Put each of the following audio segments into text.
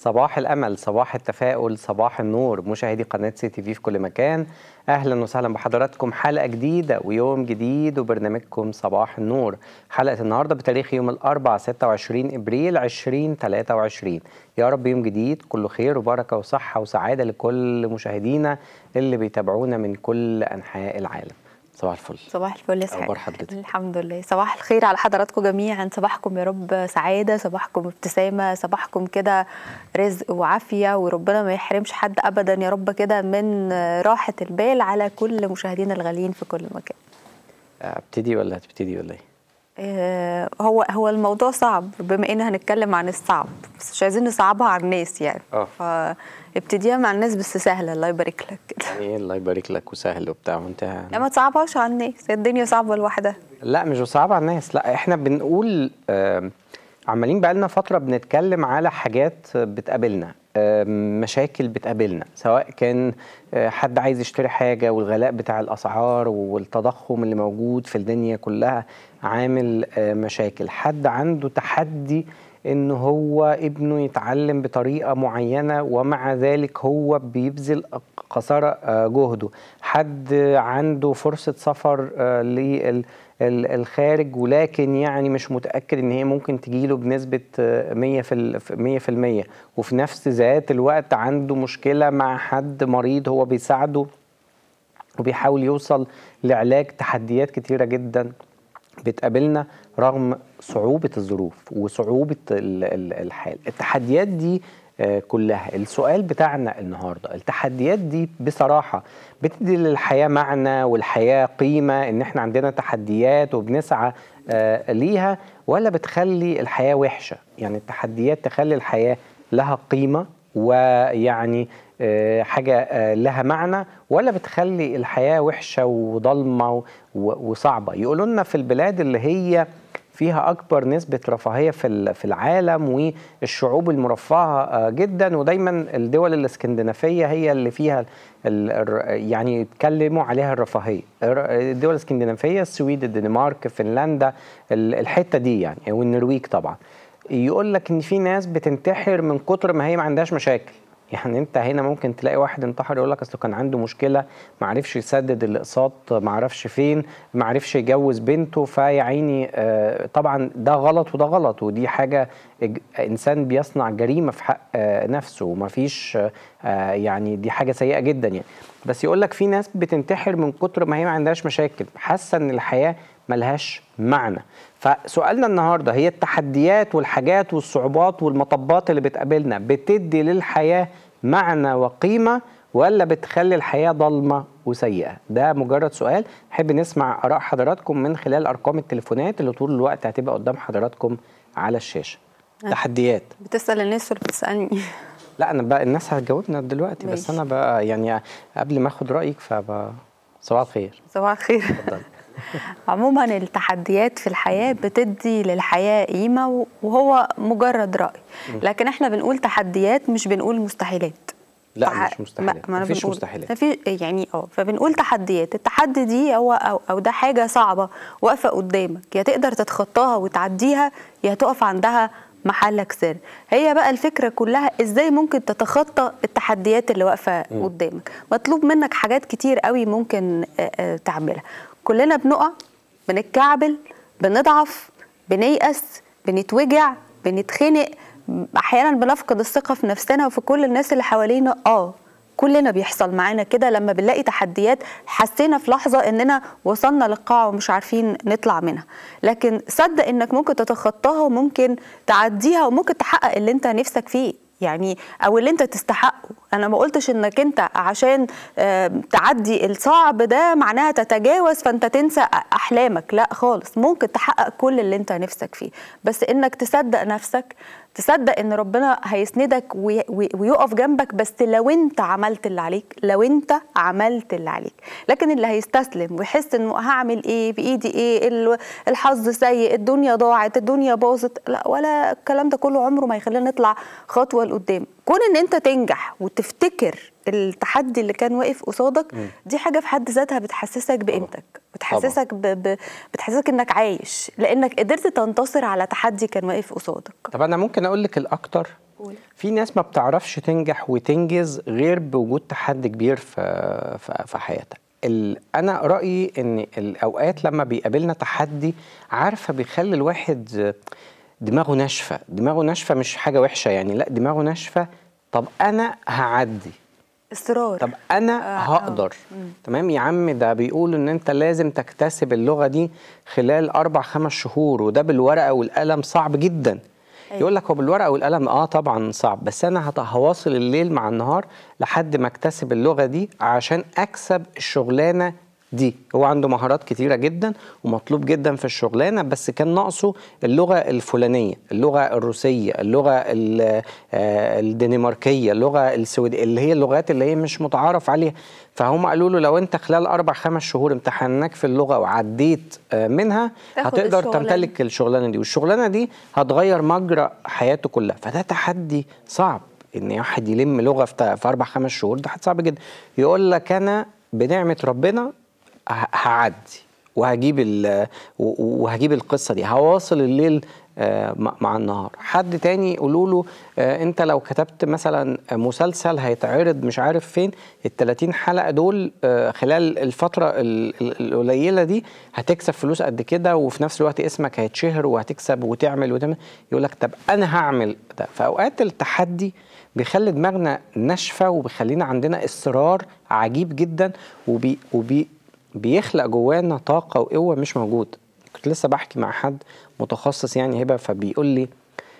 صباح الامل صباح التفاؤل صباح النور مشاهدي قناه سي تي في في كل مكان اهلا وسهلا بحضراتكم حلقه جديده ويوم جديد وبرنامجكم صباح النور حلقه النهارده بتاريخ يوم الاربعاء 26 ابريل 2023 يا رب يوم جديد كله خير وبركه وصحه وسعاده لكل مشاهدينا اللي بيتابعونا من كل انحاء العالم صباح الفل صباح الفل يا سعيد اخبار حضرتك الحمد لله صباح الخير على حضراتكم جميعا صباحكم يا رب سعاده صباحكم ابتسامه صباحكم كده رزق وعافيه وربنا ما يحرمش حد ابدا يا رب كده من راحه البال على كل مشاهدينا الغاليين في كل مكان ابتدي ولا هتبتدي ولا ايه آه، هو هو الموضوع صعب بما ان هنتكلم عن الصعب بس مش عايزين نصعبها على الناس يعني اه. فابتديها مع الناس بس سهله الله يبارك لك كده يعني ايه الله يبارك لك وسهل وبتاع وانت لا ما تصعبهاش على الناس الدنيا صعبه لوحدها لا مش صعب على الناس لا احنا بنقول آم، عمالين بقالنا فترة بنتكلم على حاجات بتقابلنا آم، مشاكل بتقابلنا سواء كان آه، حد عايز يشتري حاجة والغلاء بتاع الأسعار والتضخم اللي موجود في الدنيا كلها عامل آه، مشاكل حد عنده تحدي ان هو ابنه يتعلم بطريقه معينه ومع ذلك هو بيبذل قصارى آه، جهده حد عنده فرصه سفر آه، لل ال- الخارج ولكن يعني مش متاكد ان هي ممكن تجيله بنسبه آه، 100 في ال- في 100% وفي نفس ذات الوقت عنده مشكله مع حد مريض هو بيساعده وبيحاول يوصل لعلاج تحديات كتيره جدا بتقابلنا رغم صعوبة الظروف وصعوبة ال- ال- الحال التحديات دي آه، كلها السؤال بتاعنا النهاردة التحديات دي بصراحة بتدي للحياة معنى والحياة قيمة ان احنا عندنا تحديات وبنسعى آه، ليها ولا بتخلي الحياة وحشة يعني التحديات تخلي الحياة لها قيمة ويعني آه، حاجة آه، لها معنى ولا بتخلي الحياة وحشة وضلمة و- و- وصعبة يقولوا لنا في البلاد اللي هي فيها أكبر نسبة رفاهية في ال- في العالم والشعوب المرفهة آه، جدا ودايما الدول الاسكندنافية هي اللي فيها ال- الر- يعني يتكلموا عليها الرفاهية الر- الدول الاسكندنافية السويد الدنمارك فنلندا ال- الحتة دي يعني والنرويج طبعا يقول لك ان في ناس بتنتحر من كتر ما هي ما عندهاش مشاكل يعني انت هنا ممكن تلاقي واحد انتحر يقول لك اصل كان عنده مشكله ما عرفش يسدد الاقساط ما عرفش فين ما عرفش يجوز بنته فيا عيني آه، طبعا ده غلط وده غلط ودي حاجه إج- انسان بيصنع جريمه في حق آه، نفسه وما فيش آه، يعني دي حاجه سيئه جدا يعني بس يقول لك في ناس بتنتحر من كتر ما هي ما عندهاش مشاكل حاسه ان الحياه ملهاش معنى فسؤالنا النهارده هي التحديات والحاجات والصعوبات والمطبات اللي بتقابلنا بتدي للحياه معنى وقيمه ولا بتخلي الحياه ضلمه وسيئه ده مجرد سؤال نحب نسمع اراء حضراتكم من خلال ارقام التليفونات اللي طول الوقت هتبقى قدام حضراتكم على الشاشه تحديات بتسال الناس ولا بتسالني لا انا بقى الناس هتجاوبنا دلوقتي بس ماشي. انا بقى يعني قبل ما اخد رايك فبقى صباح الخير صباح الخير اتفضل عموما التحديات في الحياة بتدي للحياة قيمة وهو مجرد رأي لكن احنا بنقول تحديات مش بنقول مستحيلات لا تح- مش مستحيلات ما أنا مفيش بنقول- مستحيلات مفي يعني اه فبنقول تحديات التحدي دي هو أو, او ده حاجه صعبه واقفه قدامك يا تقدر تتخطاها وتعديها يا تقف عندها محلك سر هي بقى الفكره كلها ازاي ممكن تتخطى التحديات اللي واقفه قدامك مطلوب منك حاجات كتير قوي ممكن آه، آه، تعملها كلنا بنقع بنتكعبل بنضعف بنيأس بنتوجع بنتخنق احيانا بنفقد الثقه في نفسنا وفي كل الناس اللي حوالينا اه كلنا بيحصل معانا كده لما بنلاقي تحديات حسينا في لحظه اننا وصلنا للقاع ومش عارفين نطلع منها لكن صدق انك ممكن تتخطاها وممكن تعديها وممكن تحقق اللي انت نفسك فيه يعني او اللي انت تستحقه انا ما قلتش انك انت عشان آه، تعدي الصعب ده معناها تتجاوز فانت تنسى احلامك لا خالص ممكن تحقق كل اللي انت نفسك فيه بس انك تصدق نفسك تصدق ان ربنا هيسندك وي- وي- ويقف جنبك بس لو انت عملت اللي عليك لو انت عملت اللي عليك لكن اللي هيستسلم ويحس انه هعمل ايه بايدي ايه ال- الحظ سيء الدنيا ضاعت الدنيا باظت لا ولا الكلام ده كله عمره ما يخلينا نطلع خطوه لقدام كون ان انت تنجح وتفتكر التحدي اللي كان واقف قصادك دي حاجه في حد ذاتها بتحسسك بقيمتك بتحسسك ب... ب... بتحسسك انك عايش لانك قدرت تنتصر على تحدي كان واقف قصادك طب انا ممكن اقول لك الاكتر قول. في ناس ما بتعرفش تنجح وتنجز غير بوجود تحدي كبير في في, في حياتها ال- انا رايي ان الاوقات لما بيقابلنا تحدي عارفه بيخلي الواحد دماغه ناشفه دماغه ناشفه مش حاجه وحشه يعني لا دماغه ناشفه طب انا هعدي اصرار طب انا آه، هقدر تمام يا عم ده بيقول ان انت لازم تكتسب اللغه دي خلال اربع خمس شهور وده بالورقه والقلم صعب جدا أيوة. يقول لك هو بالورقه والقلم اه طبعا صعب بس انا هت- هواصل الليل مع النهار لحد ما اكتسب اللغه دي عشان اكسب الشغلانه دي هو عنده مهارات كتيرة جدا ومطلوب جدا في الشغلانة بس كان ناقصه اللغة الفلانية اللغة الروسية اللغة ال- آه، الدنماركية اللغة السويدية اللي هي اللغات اللي هي مش متعارف عليها فهم قالوا له لو انت خلال اربع خمس شهور امتحناك في اللغة وعديت آه، منها تاخد هتقدر الشغلانة. تمتلك الشغلانة دي والشغلانة دي هتغير مجرى حياته كلها فده تحدي صعب ان واحد يلم لغة في تا- في اربع خمس شهور ده حد صعب جدا يقول لك انا بنعمة ربنا ه- هعدي وهجيب ال- و- وهجيب القصه دي هواصل الليل آه، مع- مع النهار حد تاني يقولوا له آه، انت لو كتبت مثلا مسلسل هيتعرض مش عارف فين ال 30 حلقه دول آه، خلال الفتره ال- ال- القليله دي هتكسب فلوس قد كده وفي نفس الوقت اسمك هيتشهر وهتكسب وتعمل وتعمل يقول لك طب انا هعمل ده فاوقات التحدي بيخلي دماغنا ناشفه وبيخلينا عندنا اصرار عجيب جدا وبي وبي بيخلق جوانا طاقه وقوه مش موجود كنت لسه بحكي مع حد متخصص يعني هبه فبيقول لي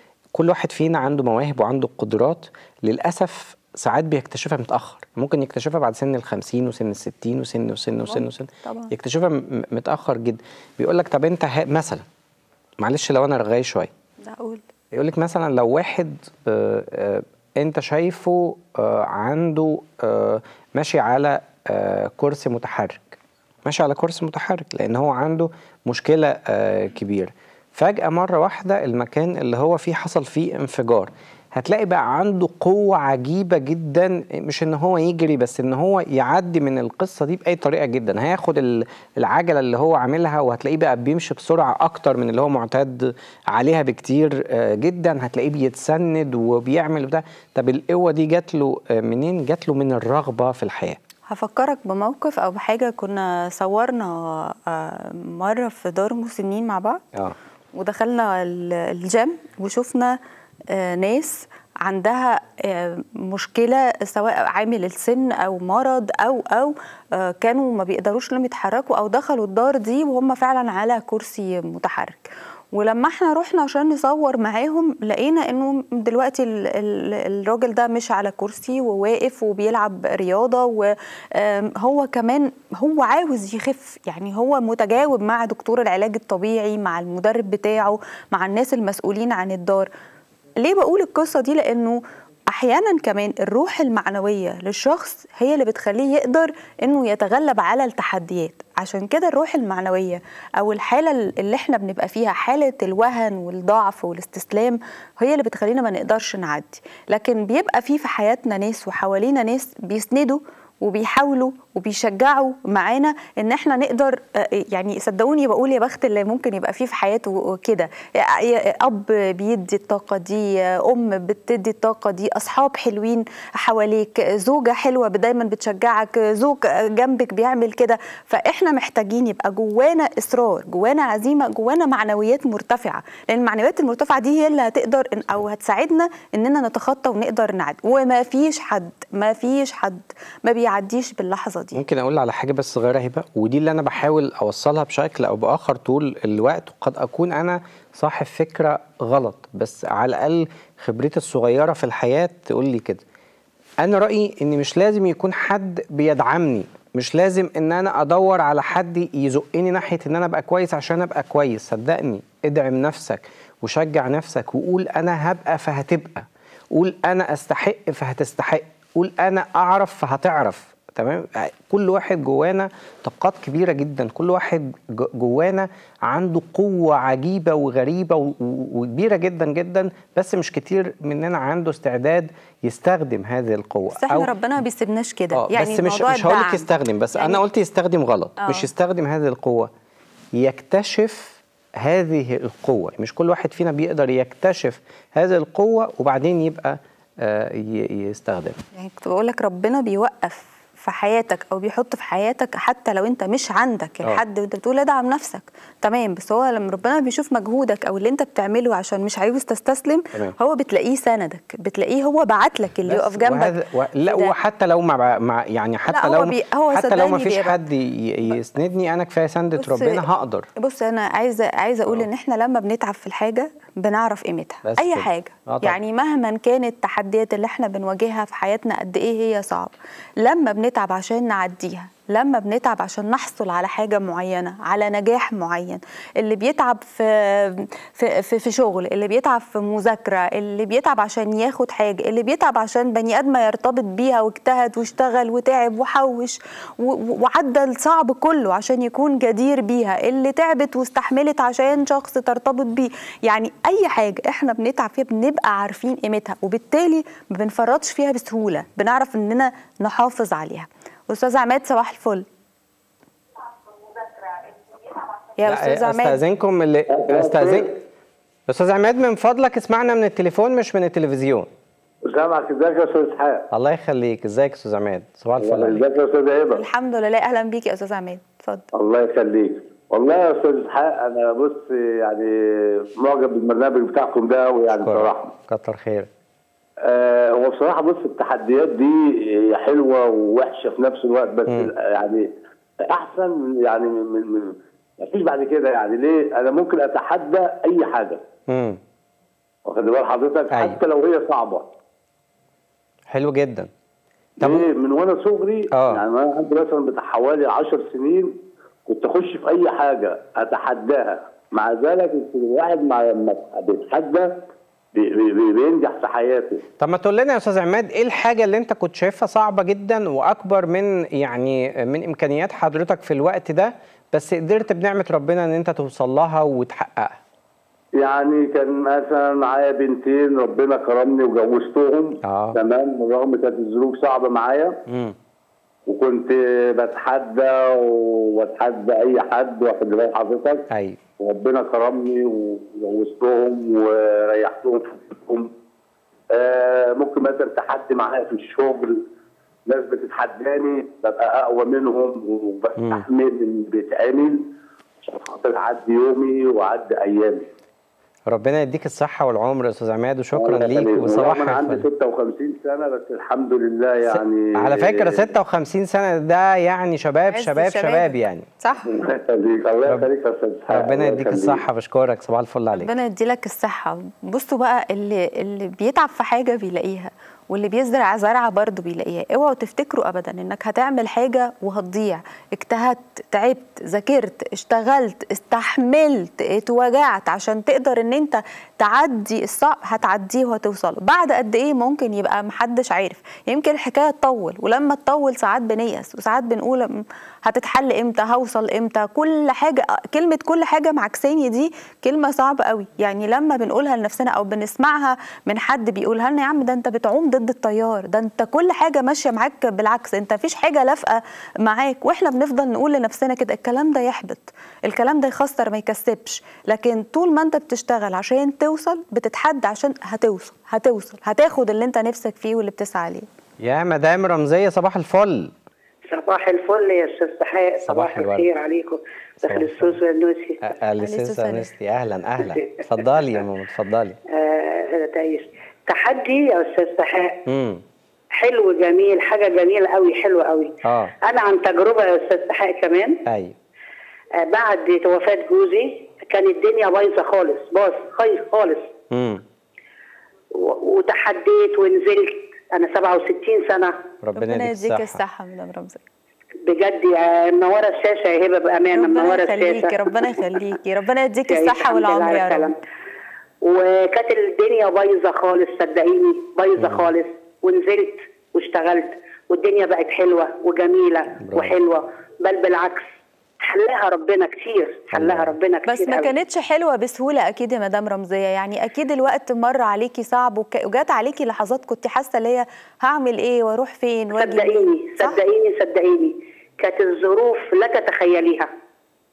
كل واحد فينا عنده مواهب وعنده قدرات للاسف ساعات بيكتشفها متاخر ممكن يكتشفها بعد سن الخمسين وسن الستين وسن وسن وسن وسن طبعا. يكتشفها م- متاخر جدا بيقول لك طب انت ها- مثلا معلش لو انا رغاي شويه ده اقول يقول لك مثلا لو واحد آه، آه، انت شايفه آه، عنده آه، ماشي على آه، كرسي متحرك ماشي على كرسي متحرك لان هو عنده مشكله آه، كبيره فجاه مره واحده المكان اللي هو فيه حصل فيه انفجار هتلاقي بقى عنده قوة عجيبة جدا مش ان هو يجري بس ان هو يعدي من القصة دي بأي طريقة جدا هياخد ال- العجلة اللي هو عاملها وهتلاقيه بقى بيمشي بسرعة اكتر من اللي هو معتاد عليها بكتير آه، جدا هتلاقيه بيتسند وبيعمل بتاع طب القوة دي جات له آه، منين جات له من الرغبة في الحياة هفكرك بموقف او بحاجه كنا صورنا آه، مره في دار مسنين مع بعض اه ودخلنا ال- الجيم وشفنا آه، ناس عندها آه، مشكلة سواء عامل السن أو مرض أو أو آه، كانوا ما بيقدروش انهم يتحركوا أو دخلوا الدار دي وهم فعلا على كرسي متحرك ولما احنا رحنا عشان نصور معاهم لقينا انه دلوقتي ال- ال- الراجل ده مش على كرسي وواقف وبيلعب رياضه وهو كمان هو عاوز يخف يعني هو متجاوب مع دكتور العلاج الطبيعي مع المدرب بتاعه مع الناس المسؤولين عن الدار ليه بقول القصه دي لانه احيانا كمان الروح المعنويه للشخص هي اللي بتخليه يقدر انه يتغلب على التحديات عشان كده الروح المعنويه او الحاله اللي احنا بنبقى فيها حاله الوهن والضعف والاستسلام هي اللي بتخلينا ما نقدرش نعدي لكن بيبقى في في حياتنا ناس وحوالينا ناس بيسندوا وبيحاولوا وبيشجعوا معانا ان احنا نقدر آه، يعني صدقوني بقول يا بخت اللي ممكن يبقى فيه في حياته كده يا- يا- اب بيدي الطاقه دي ام بتدي الطاقه دي اصحاب حلوين حواليك زوجه حلوه دايما بتشجعك زوج جنبك بيعمل كده فاحنا محتاجين يبقى جوانا اصرار جوانا عزيمه جوانا معنويات مرتفعه لان المعنويات المرتفعه دي هي اللي هتقدر إن- او هتساعدنا اننا نتخطى ونقدر نعدي وما فيش حد ما فيش حد ما بيعديش باللحظه دي ممكن اقول على حاجه بس صغيره هبه ودي اللي انا بحاول اوصلها بشكل او باخر طول الوقت وقد اكون انا صاحب فكره غلط بس على الاقل خبرتي الصغيره في الحياه تقول لي كده انا رايي ان مش لازم يكون حد بيدعمني مش لازم ان انا ادور على حد يزقني ناحيه ان انا ابقى كويس عشان ابقى كويس صدقني ادعم نفسك وشجع نفسك وقول انا هبقى فهتبقى قول انا استحق فهتستحق قول انا اعرف فهتعرف تمام كل واحد جوانا طاقات كبيره جدا كل واحد ج- جوانا عنده قوه عجيبه وغريبه و- و- وكبيره جدا جدا بس مش كتير مننا عنده استعداد يستخدم هذه القوه بس احنا ربنا ما بيسيبناش كده آه يعني بس مش موضوع مش هقول لك الدعم. يستخدم بس يعني انا قلت يستخدم غلط آه. مش يستخدم هذه القوه يكتشف هذه القوه مش كل واحد فينا بيقدر يكتشف هذه القوه وبعدين يبقى آه، ي- يستخدمها يعني كنت بقول لك ربنا بيوقف في حياتك او بيحط في حياتك حتى لو انت مش عندك آه. الحد وانت بتقول ادعم نفسك تمام بس هو لما ربنا بيشوف مجهودك او اللي انت بتعمله عشان مش عايز تستسلم تمام. هو بتلاقيه سندك بتلاقيه هو بعت لك اللي بس يقف جنبك وهذا و... لا في ده. وحتى لو مع, مع يعني حتى هو لو بي- هو حتى لو ما صدقني فيش بيبقى- حد ي... يسندني انا كفايه سندة بص- ربنا هقدر بص انا عايزه عايزه اقول آه. ان احنا لما بنتعب في الحاجه بنعرف قيمتها بس اي كده. حاجه آه طبعا. يعني مهما كانت التحديات اللي احنا بنواجهها في حياتنا قد ايه هي صعبه لما بنتعب عشان نعديها لما بنتعب عشان نحصل على حاجه معينه على نجاح معين اللي بيتعب في في في, في شغل اللي بيتعب في مذاكره اللي بيتعب عشان ياخد حاجه اللي بيتعب عشان بني ادم يرتبط بيها واجتهد واشتغل وتعب وحوش و- و- وعدى الصعب كله عشان يكون جدير بيها اللي تعبت واستحملت عشان شخص ترتبط بيه يعني اي حاجه احنا بنتعب فيها بنبقى عارفين قيمتها وبالتالي ما بنفرطش فيها بسهوله بنعرف اننا نحافظ عليها استاذ عماد صباح الفل يا لا، استاذ عماد استاذنكم اللي استاذن استاذ عماد من فضلك اسمعنا من التليفون مش من التلفزيون سامعك ازيك يا استاذ اسحاق الله يخليك ازيك يا استاذ عماد صباح الفل عليك ازيك يا استاذ هبه الحمد لله اهلا بيك يا استاذ عماد اتفضل الله يخليك والله يا استاذ اسحاق انا بص يعني معجب بالبرنامج بتاعكم ده قوي يعني بصراحه كتر خير آه هو بصراحه بص التحديات دي هي حلوه ووحشه في نفس الوقت بس مم. يعني احسن يعني من من من مفيش بعد كده يعني ليه انا ممكن اتحدى اي حاجه امم واخد بال حضرتك أيوة. حتى لو هي صعبه حلو جدا طب ليه؟ من وانا صغري آه. يعني انا عندي مثلا بتاع حوالي 10 سنين كنت اخش في اي حاجه اتحداها مع ذلك الواحد مع لما بيتحدى بي- بي- بي- بينجح في حياته طب ما تقول لنا يا استاذ عماد ايه الحاجه اللي انت كنت شايفها صعبه جدا واكبر من يعني من امكانيات حضرتك في الوقت ده بس قدرت بنعمه ربنا ان انت توصل لها وتحققها يعني كان مثلا معايا بنتين ربنا كرمني وجوزتهم آه. تمام بالرغم كانت الظروف صعبه معايا امم وكنت بتحدى وبتحدى اي حد واخد بال حضرتك ايوه وربنا كرمني وجوزتهم وريحتهم في بيتهم آه ممكن مثلا تحدي معايا في الشغل ناس بتتحداني ببقى اقوى منهم وبستحمل اللي بيتعمل عشان خاطر اعدي يومي واعدي ايامي ربنا يديك الصحه والعمر يا استاذ عماد وشكرا الله ليك يخليك. وصباح ورغم انا عندي الفل 56 سنه بس الحمد لله يعني على فكره 56 سنه ده يعني شباب عز شباب الشباب. شباب يعني صح الله يخليك الله رب- يخليك يا استاذ إسحاق. ربنا الله يديك يخليك. الصحه بشكرك صباح الفل عليك ربنا يديلك الصحة بصوا بقى اللي اللي بيتعب في حاجة بيلاقيها واللي بيزرع زرعة برضه بيلاقيها اوعوا تفتكروا ابدا انك هتعمل حاجة وهتضيع اجتهدت تعبت ذاكرت اشتغلت استحملت اتوجعت عشان تقدر ان انت تعدي الصعب هتعديه وهتوصل بعد قد ايه ممكن يبقى محدش عارف يمكن الحكاية تطول ولما تطول ساعات بنيأس وساعات بنقول م- هتتحل امتى هوصل امتى كل حاجة كلمة كل حاجة معكساني دي كلمة صعبة قوي يعني لما بنقولها لنفسنا او بنسمعها من حد بيقولها لنا يا عم ده انت بتعوم ضد التيار ده انت كل حاجة ماشية معاك بالعكس انت مفيش حاجة لافقة معاك واحنا بنفضل نقول لنفسنا كده الكلام ده يحبط الكلام ده يخسر ما يكسبش لكن طول ما انت بتشتغل عشان توصل بتتحدى عشان هتوصل هتوصل هتاخد اللي انت نفسك فيه واللي بتسعى عليه يا مدام رمزيه صباح الفل صباح الفل يا استاذ سحاء صباح صباح الورد. الخير عليكم صباح داخل الفل. السوس والنوسي اليسيس أليسيس انستي اهلا اهلا اتفضلي يا ماما اتفضلي آه تعيش تحدي يا استاذ سحاء امم حلو جميل حاجه جميله قوي حلوه قوي اه انا عن تجربه يا استاذ سحاء كمان ايوه آه بعد وفاه جوزي كان الدنيا بايظه خالص باظ خالص خالص امم و- وتحديت ونزلت انا 67 سنه ربنا ربنا يديك يديك الصحه الصحة مدام رمزي بجد يا منوره الشاشه يا هبه بامانه ربنا منوره يخليكي الشاشه ربنا يخليكي ربنا يديك تعيش الصحة الحمد لله والعمر على يا السلامة. رب وكانت الدنيا بايظه خالص صدقيني بايظه خالص ونزلت واشتغلت والدنيا بقت حلوه وجميله برافو. وحلوه بل بالعكس حلها ربنا كتير حلها الله. ربنا كتير بس ما أوي. كانتش حلوة بسهولة أكيد يا مدام رمزية يعني أكيد الوقت مر عليكي صعب وك- وجات عليكي لحظات كنت حاسة اللي هي هعمل إيه وأروح فين وأجي صدقيني منين صح؟ صدقيني صدقيني كانت الظروف لا تتخيليها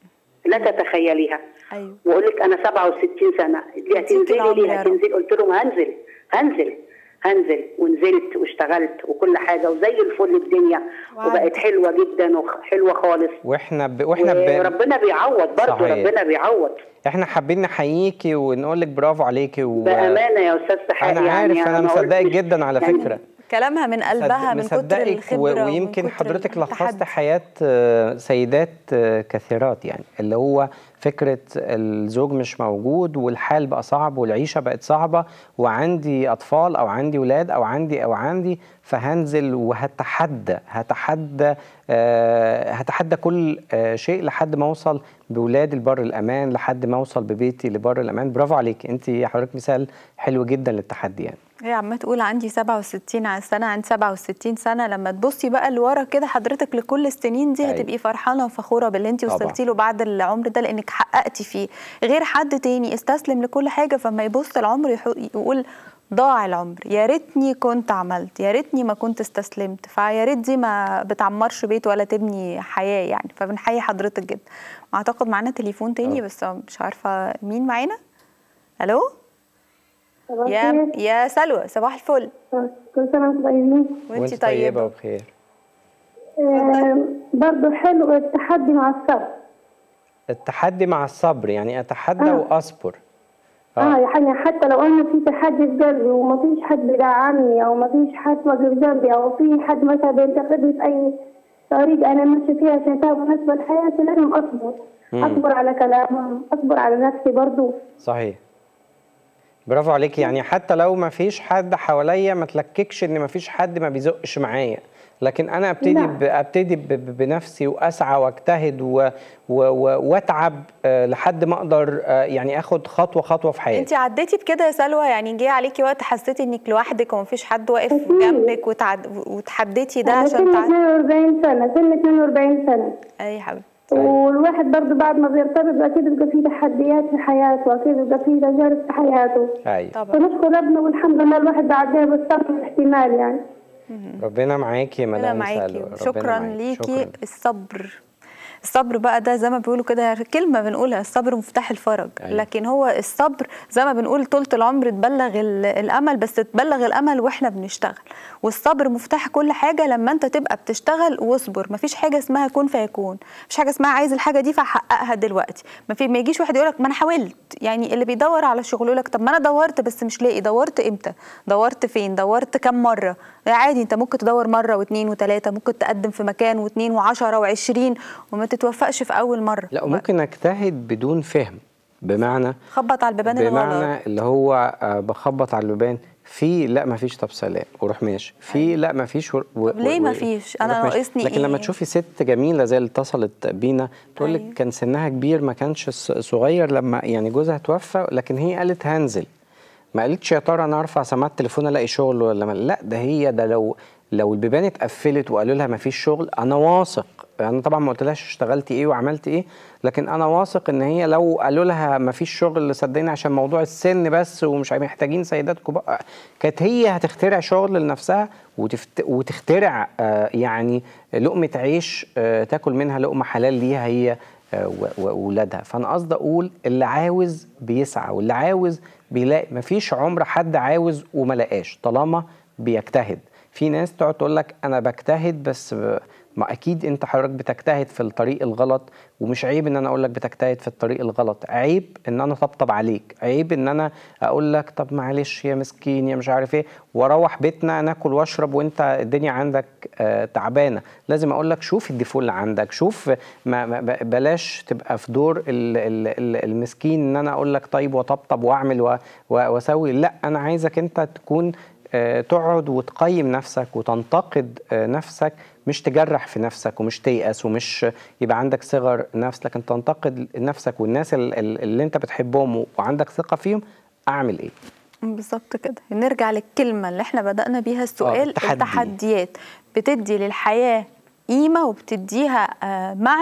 لا تتخيليها ايوه واقول لك انا 67 سنه دي هتنزلي العمر ليه يا رب. هتنزلي قلت لهم هنزل هنزل هنزل ونزلت واشتغلت وكل حاجه وزي الفل الدنيا وعدت. وبقت حلوه جدا وحلوه خالص واحنا ب... واحنا ب... وربنا بيعوض برضه صحيح. ربنا بيعوض احنا حابين نحييكي ونقول لك برافو عليكي و... بامانه يا استاذ سحاب انا يعني عارف انا ما مصدقك قلتش- جدا على يعني فكره كلامها من قلبها من كتر مصدقك الخبره و- ومن ويمكن كتر حضرتك لخصت التحدي. حياة آه، سيدات آه، كثيرات يعني اللي هو فكرة الزوج مش موجود والحال بقى صعب والعيشة بقت صعبة وعندي أطفال أو عندي ولاد أو عندي أو عندي فهنزل وهتحدى هتحدى آه، هتحدى كل آه، شيء لحد ما أوصل بولادي لبر الأمان لحد ما أوصل ببيتي لبر الأمان برافو عليك أنت حضرتك مثال حلو جدا للتحدي يعني هي عماله تقول عندي 67 ع- سنه عندي 67 سنه لما تبصي بقى لورا كده حضرتك لكل السنين دي أيوة. هتبقي فرحانه وفخوره باللي انت طبعاً. وصلتي له بعد العمر ده لانك حققتي فيه غير حد تاني استسلم لكل حاجه فما يبص العمر يحو- يقول ضاع العمر يا ريتني كنت عملت يا ريتني ما كنت استسلمت فيا ريت دي ما بتعمرش بيت ولا تبني حياه يعني فبنحيي حضرتك جدا اعتقد معانا تليفون تاني أه. بس مش عارفه مين معانا الو صباح يا الخير. يا سلوى صباح الفل كل سنة وانتم طيبين وانت طيبه وبخير آه، برضو حلو التحدي مع الصبر التحدي مع الصبر يعني أتحدى آه. وأصبر اه يعني حتى لو انا في تحدي في قلبي ومفيش حد بيدعمني او مفيش حد واقف جنبي او في حد مثلا بينتقدني في اي طريق انا ماشي فيها شايفاها مناسبة لحياتي لازم اصبر مم. اصبر على كلامهم اصبر على نفسي برضو صحيح برافو عليك يعني حتى لو ما فيش حد حواليا ما تلككش ان ما فيش حد ما بيزقش معايا لكن انا ابتدي لا. ب... ابتدي ب... ب- بنفسي واسعى واجتهد و... و... و... واتعب آه، لحد ما اقدر آه، يعني اخد خطوه خطوه في انت حياتي عديتي بكده يا سلوى يعني جه عليكي وقت حسيتي انك لوحدك ومفيش حد واقف أكيد. جنبك وتعد... وتحديتي ده انا عشان سن تعدي 42 سنة سن 42 سنة اي حبيبتي والواحد برضه بعد ما بيرتبط اكيد بيبقى فيه تحديات في حياته اكيد بيبقى فيه تجارب في حياته ايوه طبعا فنشكر ربنا والحمد لله الواحد بعدها بالصبر والاحتمال يعني ربنا معاكي يا ربنا مدام معاكي سلوى. ربنا شكرا معاكي. ليكي شكراً. الصبر الصبر بقى ده زي ما بيقولوا كده كلمة بنقولها الصبر مفتاح الفرج أيوة. لكن هو الصبر زي ما بنقول طولة العمر تبلغ ال- الأمل بس تبلغ الأمل وإحنا بنشتغل والصبر مفتاح كل حاجة لما أنت تبقى بتشتغل واصبر مفيش حاجة اسمها كن فيكون مفيش حاجة اسمها عايز الحاجة دي فحققها دلوقتي ما في ما يجيش واحد يقولك ما أنا حاولت يعني اللي بيدور على شغل يقولك طب ما أنا دورت بس مش لاقي دورت إمتى دورت فين دورت كم مرة عادي أنت ممكن تدور مرة واثنين وثلاثة ممكن تقدم في مكان واثنين وعشرة وعشرين وما تتوفقش في أول مرة لا وممكن اجتهد بدون فهم بمعنى خبط على البيبان الغلط بمعنى اللي هو آه، بخبط على البيبان في لا ما فيش طب سلام وروح ماشي في لا ما فيش و... و... طب ليه و- مفيش؟ أنا وروح ماشي. ناقصني لكن لما إيه؟ تشوفي ست جميله زي اللي اتصلت بينا تقول لك أيوة. كان سنها كبير ما كانش ص- صغير لما يعني جوزها توفى لكن هي قالت هنزل ما قالتش يا ترى انا ارفع سماعه التليفون الاقي شغل ولا ما لا ده هي ده لو لو البيبان اتقفلت وقالوا لها ما فيش شغل انا واثق انا طبعا ما قلتلهاش اشتغلتي ايه وعملتي ايه لكن انا واثق ان هي لو قالوا لها ما فيش شغل صدقني عشان موضوع السن بس ومش محتاجين سيدات كبار كانت هي هتخترع شغل لنفسها وتفت... وتخترع آه يعني لقمه عيش آه تاكل منها لقمه حلال ليها هي آه، و- واولادها فانا قصدي اقول اللي عاوز بيسعى واللي عاوز بيلاقي مفيش عمر حد عاوز وما لقاش طالما بيجتهد في ناس تقعد تقول لك انا بجتهد بس ب... ما اكيد انت حضرتك بتجتهد في الطريق الغلط ومش عيب ان انا اقول لك بتجتهد في الطريق الغلط عيب ان انا طبطب عليك عيب ان انا اقول لك طب معلش يا مسكين يا مش عارف ايه واروح بيتنا ناكل واشرب وانت الدنيا عندك آه تعبانه لازم اقول لك شوف الديفول اللي عندك شوف ما ما ب- بلاش تبقى في دور ال ال ال المسكين ان انا اقول لك طيب وطبطب واعمل و- و- واسوي لا انا عايزك انت تكون آه، تقعد وتقيم نفسك وتنتقد آه، نفسك مش تجرح في نفسك ومش تيأس ومش يبقى عندك صغر نفس لكن تنتقد نفسك والناس ال- ال- اللي انت بتحبهم وعندك ثقة فيهم اعمل ايه بالظبط كده نرجع للكلمة اللي احنا بدأنا بيها السؤال التحدي. التحديات بتدي للحياة قيمة وبتديها آه، معنى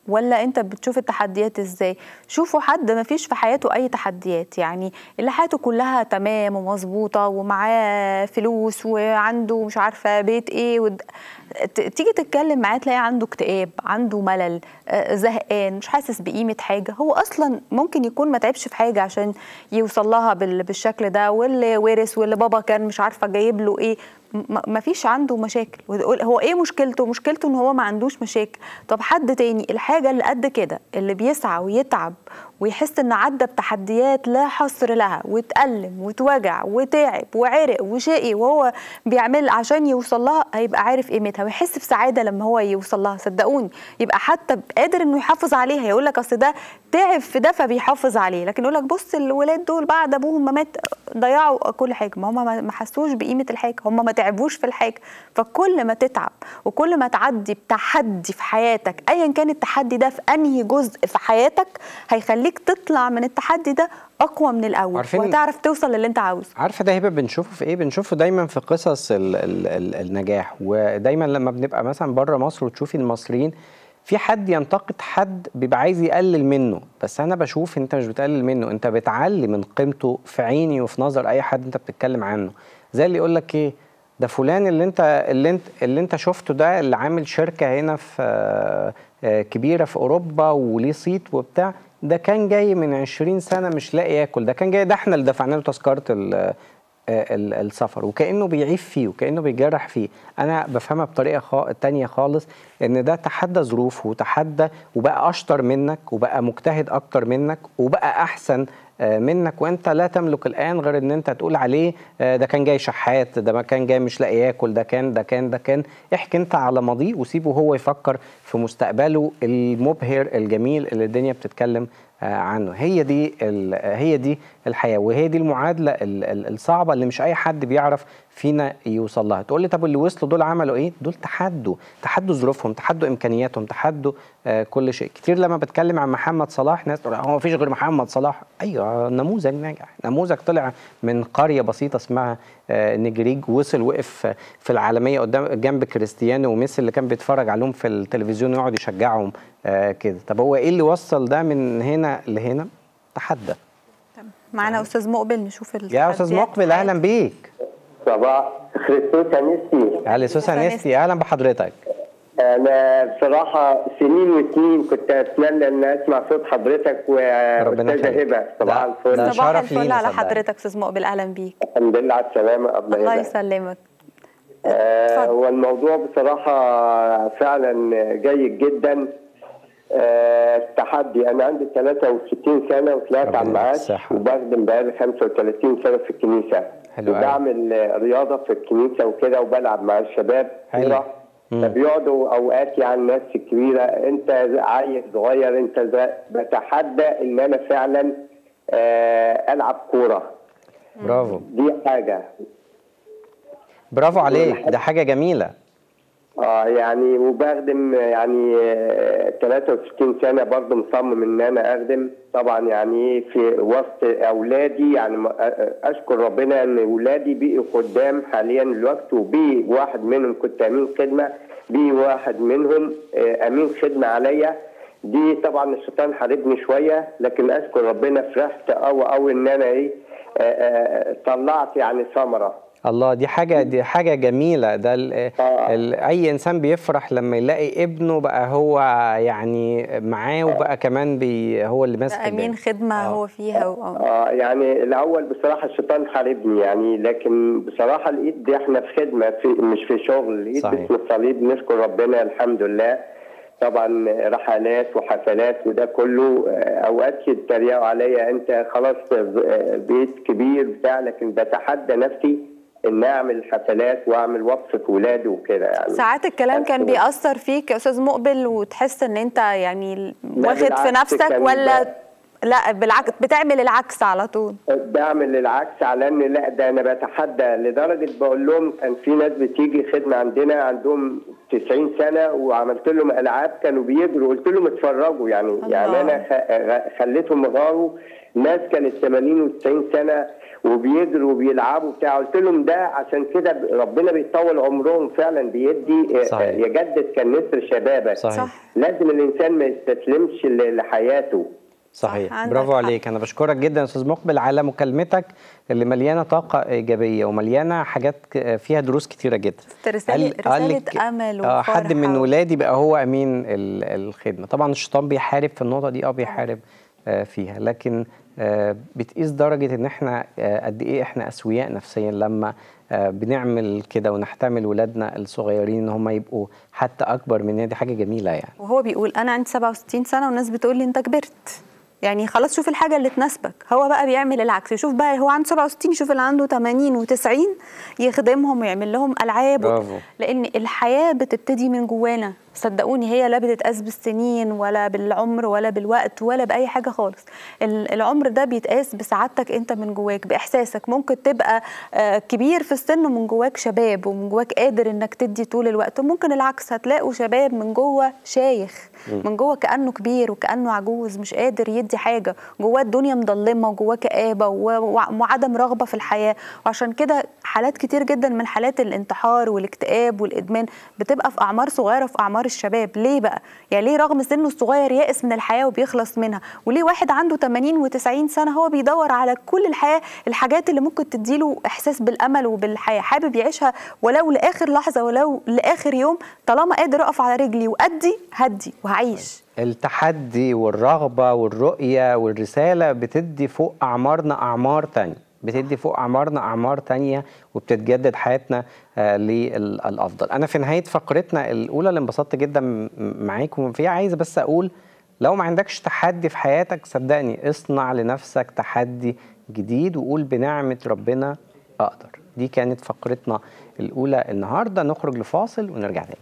ولا انت بتشوف التحديات ازاي شوفوا حد ما فيش في حياته اي تحديات يعني اللي حياته كلها تمام ومظبوطه ومعاه فلوس وعنده مش عارفه بيت ايه ود... ت- تيجي تتكلم معاه تلاقي عنده اكتئاب عنده ملل آه، زهقان مش حاسس بقيمه حاجه هو اصلا ممكن يكون ما تعبش في حاجه عشان يوصل لها بال- بالشكل ده واللي ورث واللي بابا كان مش عارفه جايب له ايه ما فيش عنده مشاكل وتقول هو ايه مشكلته مشكلته ان هو ما عندوش مشاكل طب حد تاني الحاجه اللي قد كده اللي بيسعى ويتعب ويحس ان عدى بتحديات لا حصر لها واتألم واتوجع وتعب وعرق وشقي وهو بيعمل عشان يوصل لها هيبقى عارف قيمتها ويحس بسعاده لما هو يوصل لها صدقوني يبقى حتى قادر انه يحافظ عليها يقول لك اصل ده تعب في ده فبيحافظ عليه لكن يقول لك بص الولاد دول بعد ابوهم ما مات ضيعوا كل حاجه ما هم ما- ما حسوش بقيمه الحاجه هم ما تعبوش في الحاجه فكل ما تتعب وكل ما تعدي بتحدي في حياتك ايا كان التحدي ده في انهي جزء في حياتك هيخليك تطلع من التحدي ده اقوى من الاول عارفين- وهتعرف توصل للي انت عاوزه عارفه ده هبه بنشوفه في ايه بنشوفه دايما في قصص ال ال ال النجاح ودايما لما بنبقى مثلا بره مصر وتشوفي المصريين في حد ينتقد حد بيبقى عايز يقلل منه بس انا بشوف انت مش بتقلل منه انت بتعلي من قيمته في عيني وفي نظر اي حد انت بتتكلم عنه زي اللي يقول لك ايه ده فلان اللي انت اللي انت اللي انت شفته ده اللي عامل شركه هنا في آه، آه، كبيره في اوروبا وليه صيت وبتاع ده كان جاي من 20 سنه مش لاقي ياكل ده كان جاي ده احنا اللي دفعنا له تذكره ال- آه، ال- السفر وكانه بيعيب فيه وكانه بيجرح فيه انا بفهمها بطريقه خا... تانية خالص ان ده تحدى ظروفه وتحدى وبقى اشطر منك وبقى مجتهد اكتر منك وبقى احسن آه، منك وانت لا تملك الان غير ان انت تقول عليه آه، ده كان جاي شحات ده ما كان جاي مش لاقي ياكل ده كان ده كان ده كان احكي انت على ماضيه وسيبه هو يفكر في مستقبله المبهر الجميل اللي الدنيا بتتكلم آه، عنه هي دي ال- هي دي الحياه وهي دي المعادله ال- ال- الصعبه اللي مش اي حد بيعرف فينا يوصل لها تقول لي طب اللي وصلوا دول عملوا ايه دول تحدوا تحدوا ظروفهم تحدوا امكانياتهم تحدوا آه كل شيء كتير لما بتكلم عن محمد صلاح ناس تقول هو مفيش غير محمد صلاح ايوه نموذج ناجح نموذج طلع من قريه بسيطه اسمها آه نجريج وصل وقف في العالميه قدام جنب كريستيانو وميسي اللي كان بيتفرج عليهم في التلفزيون ويقعد يشجعهم آه كده طب هو ايه اللي وصل ده من هنا لهنا تحدى معانا استاذ مقبل نشوف يا استاذ التحديات مقبل اهلا بيك صباح خريستوس انستي اهلا سوسن نستي اهلا بحضرتك انا بصراحه سنين وسنين كنت اتمنى ان اسمع صوت حضرتك ربنا واستاذه يخليك. هبه صباح ده- الفل ده صباح شرف الفل لينا على صدقني. حضرتك استاذ مقبل اهلا بيك الحمد لله على السلامه قبل الله هبه يسلمك آه، اتفضل. هو الموضوع بصراحة فعلا جيد جدا آه، التحدي أنا عندي 63 سنة وطلعت ربنا على المعاش يصحة. وبخدم بقالي 35 سنة في الكنيسة حلو أوي. وبعمل آه، رياضة في الكنيسة وكده وبلعب مع الشباب حلو. كورة مم. فبيقعدوا أوقات يعني الناس الكبيرة أنت عيل صغير أنت ز- بتحدى إن أنا فعلا آه، ألعب كورة برافو دي حاجة برافو عليك ده حاجه جميله اه يعني وبخدم يعني آه، 63 سنه برضه مصمم ان انا اخدم طبعا يعني في وسط اولادي يعني م- آه، آه، اشكر ربنا ان اولادي بقوا قدام حاليا الوقت وبي واحد منهم كنت امين خدمه بي واحد منهم آه، امين خدمه عليا دي طبعا الشيطان حاربني شويه لكن اشكر ربنا فرحت قوي قوي ان انا ايه آه، آه، طلعت يعني ثمره الله دي حاجه دي حاجه جميله ده ال آه. ال اي انسان بيفرح لما يلاقي ابنه بقى هو يعني معاه وبقى كمان بي هو اللي ماسك امين الدنيا. خدمه آه. هو فيها و... آه. اه يعني الاول بصراحه الشيطان حاربني يعني لكن بصراحه الايد دي احنا في خدمه في مش في شغل الايد صحيح. باسم الصليب نشكر ربنا الحمد لله طبعا رحلات وحفلات وده كله آه، اوقات يتريقوا عليا انت خلاص آه، بيت كبير بتاع لكن بتحدى نفسي ان اعمل حفلات واعمل وابسط ولادي وكده يعني ساعات الكلام كان أشكر. بيأثر فيك يا استاذ مقبل وتحس ان انت يعني لا، واخد في بالعكس نفسك كان ولا ده- لا بالعكس بتعمل العكس على طول بعمل العكس على ان لا ده انا بتحدى لدرجه بقول لهم كان في ناس بتيجي خدمه عندنا عندهم 90 سنه وعملت لهم العاب كانوا بيجروا قلت لهم اتفرجوا يعني الله. يعني انا خ- خليتهم يغاروا ناس كانت 80 و90 سنه وبيجروا وبيلعبوا بتاع قلت لهم ده عشان كده ب- ربنا بيطول عمرهم فعلا بيدي آه، صحيح. يجدد كالنسر شبابك صحيح صح لازم الانسان ما يستسلمش ل- لحياته صحيح عندك برافو حق. عليك انا بشكرك جدا يا استاذ مقبل على مكالمتك اللي مليانه طاقه ايجابيه ومليانه حاجات ك- فيها دروس كتيره جدا رسالة- قال- قال رسالة لك- أمل آه، حد من وفرحة. ولادي بقى هو امين ال- الخدمه طبعا الشيطان بيحارب في النقطه دي اه بيحارب آه، فيها لكن آه، بتقيس درجه ان احنا آه، قد ايه احنا اسوياء نفسيا لما آه، بنعمل كده ونحتمل ولادنا الصغيرين ان هم يبقوا حتى اكبر مننا دي حاجه جميله يعني وهو بيقول انا عندي 67 سنه والناس بتقول لي انت كبرت يعني خلاص شوف الحاجه اللي تناسبك هو بقى بيعمل العكس يشوف بقى هو عنده 67 يشوف اللي عنده 80 و90 يخدمهم ويعمل لهم العاب برافو. لان الحياه بتبتدي من جوانا صدقوني هي لا بتتقاس بالسنين ولا بالعمر ولا بالوقت ولا باي حاجه خالص ال- العمر ده بيتقاس بسعادتك انت من جواك باحساسك ممكن تبقى آه، كبير في السن ومن جواك شباب ومن جواك قادر انك تدي طول الوقت وممكن العكس هتلاقوا شباب من جوه شايخ من جوه كانه كبير وكانه عجوز مش قادر يدي حاجه جواه الدنيا مضلمه وجواه كآبه و- وع- وعدم رغبه في الحياه وعشان كده حالات كتير جدا من حالات الانتحار والاكتئاب والادمان بتبقى في اعمار صغيره في اعمار الشباب ليه بقى يعني ليه رغم سنه الصغير يائس من الحياه وبيخلص منها وليه واحد عنده 80 و90 سنه هو بيدور على كل الحياه الحاجات اللي ممكن تديله احساس بالامل وبالحياه حابب يعيشها ولو لاخر لحظه ولو لاخر يوم طالما قادر اقف على رجلي وادي هدي وهعيش التحدي والرغبة والرؤية والرسالة بتدي فوق أعمارنا أعمار تانية بتدي فوق أعمارنا أعمار تانية وبتتجدد حياتنا آه للأفضل أنا في نهاية فقرتنا الأولى اللي انبسطت جدا م- معاكم فيها عايز بس أقول لو ما عندكش تحدي في حياتك صدقني اصنع لنفسك تحدي جديد وقول بنعمة ربنا أقدر دي كانت فقرتنا الأولى النهاردة نخرج لفاصل ونرجع تاني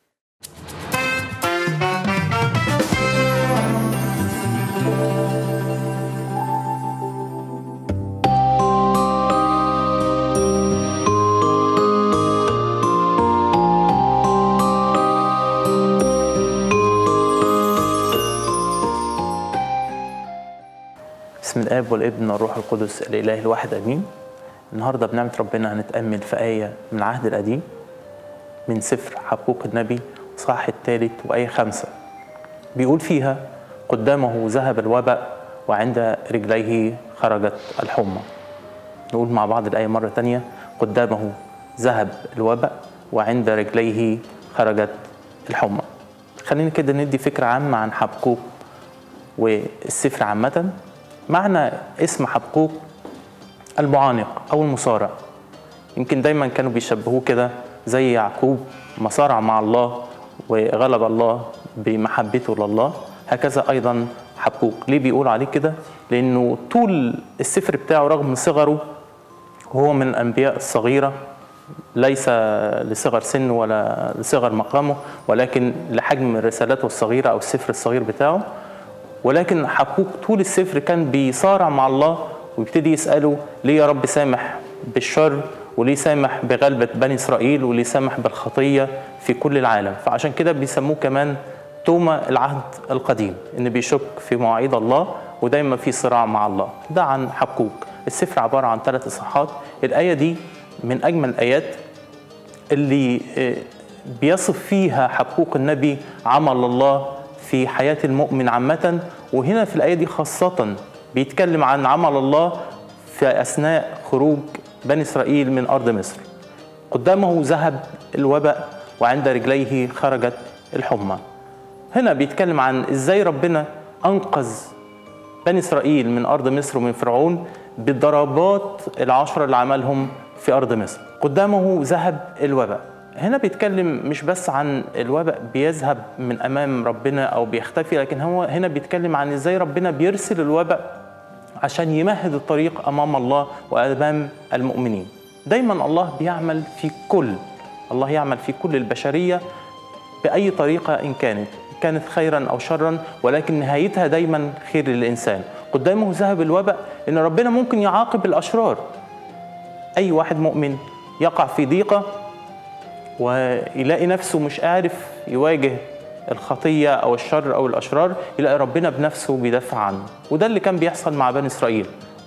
بسم الاب والابن والروح القدس الاله الواحد امين النهارده بنعمه ربنا هنتامل في ايه من العهد القديم من سفر حبقوق النبي صح الثالث وايه خمسه بيقول فيها قدامه ذهب الوباء وعند رجليه خرجت الحمى نقول مع بعض الايه مره تانية قدامه ذهب الوباء وعند رجليه خرجت الحمى خلينا كده ندي فكره عامه عن حبقوق والسفر عامة معنى اسم حبقوق المعانق أو المصارع يمكن دايما كانوا بيشبهوه كده زي يعقوب مصارع مع الله وغلب الله بمحبته لله هكذا أيضا حبقوق ليه بيقول عليه كده لأنه طول السفر بتاعه رغم صغره وهو من الأنبياء الصغيرة ليس لصغر سنه ولا لصغر مقامه ولكن لحجم رسالته الصغيرة أو السفر الصغير بتاعه ولكن حقوق طول السفر كان بيصارع مع الله ويبتدي يسأله ليه يا رب سامح بالشر وليه سامح بغلبة بني إسرائيل وليه سامح بالخطية في كل العالم فعشان كده بيسموه كمان توما العهد القديم إن بيشك في مواعيد الله ودايما في صراع مع الله ده عن حقوق السفر عبارة عن ثلاث إصحاحات الآية دي من أجمل الآيات اللي آه، بيصف فيها حقوق النبي عمل الله في حياة المؤمن عامة وهنا في الآية دي خاصة بيتكلم عن عمل الله في أثناء خروج بني إسرائيل من أرض مصر قدامه ذهب الوباء وعند رجليه خرجت الحمى هنا بيتكلم عن إزاي ربنا أنقذ بني إسرائيل من أرض مصر ومن فرعون بالضربات العشرة اللي عملهم في أرض مصر قدامه ذهب الوباء هنا بيتكلم مش بس عن الوباء بيذهب من أمام ربنا أو بيختفي لكن هو هنا بيتكلم عن إزاي ربنا بيرسل الوباء عشان يمهد الطريق أمام الله وأمام المؤمنين دايما الله بيعمل في كل الله يعمل في كل البشرية بأي طريقة إن كانت كانت خيرا أو شرا ولكن نهايتها دايما خير للإنسان قدامه ذهب الوباء إن ربنا ممكن يعاقب الأشرار أي واحد مؤمن يقع في ضيقة ويلاقي نفسه مش عارف يواجه الخطية أو الشر أو الأشرار يلاقي ربنا بنفسه بيدافع عنه وده اللي كان بيحصل مع بني إسرائيل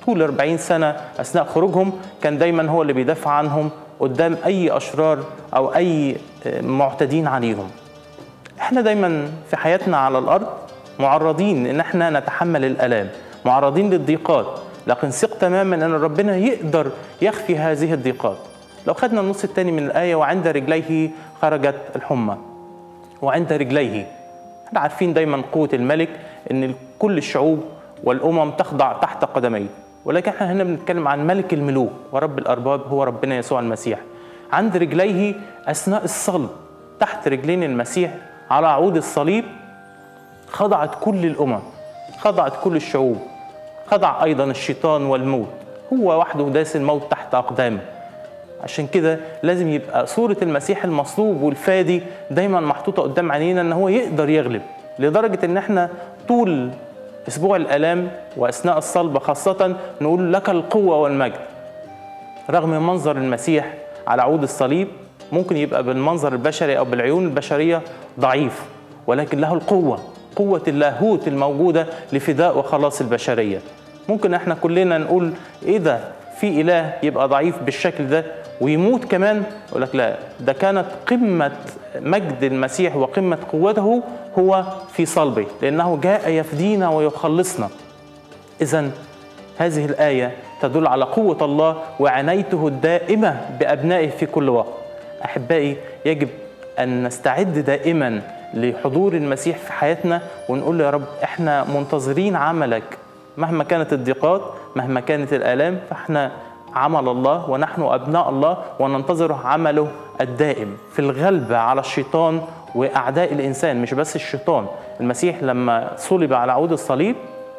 طول 40 سنة أثناء خروجهم كان دايما هو اللي بيدافع عنهم قدام أي أشرار أو أي معتدين عليهم احنا دايما في حياتنا على الأرض معرضين إن احنا نتحمل الآلام معرضين للضيقات لكن ثق تماما ان ربنا يقدر يخفي هذه الضيقات لو خدنا النص الثاني من الايه وعند رجليه خرجت الحمى وعند رجليه احنا عارفين دايما قوه الملك ان كل الشعوب والامم تخضع تحت قدميه ولكن احنا هنا بنتكلم عن ملك الملوك ورب الارباب هو ربنا يسوع المسيح عند رجليه اثناء الصلب تحت رجلين المسيح على عود الصليب خضعت كل الامم خضعت كل الشعوب خضع ايضا الشيطان والموت هو وحده داس الموت تحت اقدامه عشان كده لازم يبقى صورة المسيح المصلوب والفادي دايما محطوطة قدام عينينا ان هو يقدر يغلب لدرجة ان احنا طول اسبوع الالام واثناء الصلب خاصة نقول لك القوة والمجد رغم منظر المسيح على عود الصليب ممكن يبقى بالمنظر البشري او بالعيون البشرية ضعيف ولكن له القوة قوة اللاهوت الموجودة لفداء وخلاص البشرية ممكن احنا كلنا نقول ايه ده في اله يبقى ضعيف بالشكل ده ويموت كمان يقول لك لا ده كانت قمة مجد المسيح وقمة قوته هو في صلبه لأنه جاء يفدينا ويخلصنا إذا هذه الآية تدل على قوة الله وعنايته الدائمة بأبنائه في كل وقت أحبائي يجب أن نستعد دائما لحضور المسيح في حياتنا ونقول له يا رب احنا منتظرين عملك مهما كانت الضيقات مهما كانت الآلام فاحنا عمل الله ونحن أبناء الله وننتظر عمله الدائم في الغلبة على الشيطان وأعداء الإنسان مش بس الشيطان المسيح لما صلب على عود الصليب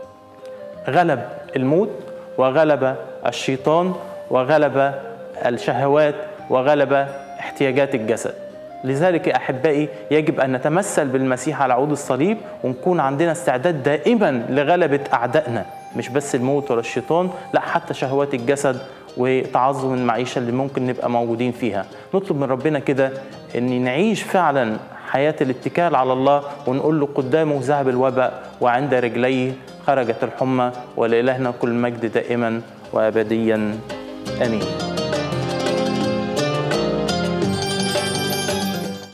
غلب الموت وغلب الشيطان وغلب الشهوات وغلب احتياجات الجسد لذلك يا احبائي يجب ان نتمثل بالمسيح على عود الصليب ونكون عندنا استعداد دائما لغلبه اعدائنا مش بس الموت ولا الشيطان لا حتى شهوات الجسد وتعظم المعيشه اللي ممكن نبقى موجودين فيها نطلب من ربنا كده ان نعيش فعلا حياه الاتكال على الله ونقول له قدامه ذهب الوباء وعند رجليه خرجت الحمى ولالهنا كل مجد دائما وابديا امين